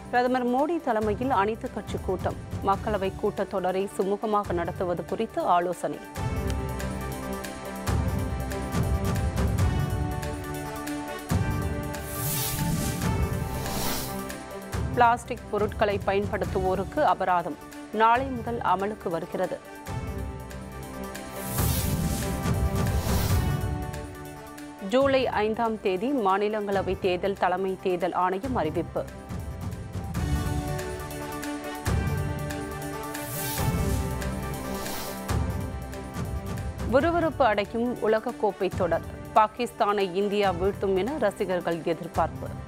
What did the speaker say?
பிரதமர் மோடி தலைமையில் அனைத்து கட்சி கூட்டம் மக்களவை கூட்டத்தொடரை சுமூகமாக நடத்துவது குறித்து ஆலோசனை பிளாஸ்டிக் பொருட்களை பயன்படுத்துவோருக்கு அபராதம் நாளை முதல் அமலுக்கு வருகிறது ஜூலை ஐந்தாம் தேதி மாநிலங்களவை தேர்தல் தலைமை தேர்தல் ஆணையம் அறிவிப்பு விறுவிறுப்பு அடைக்கும் உலகக்கோப்பை தொடர் பாகிஸ்தானை இந்தியா வீழ்த்தும் என ரசிகர்கள் எதிர்பார்ப்பு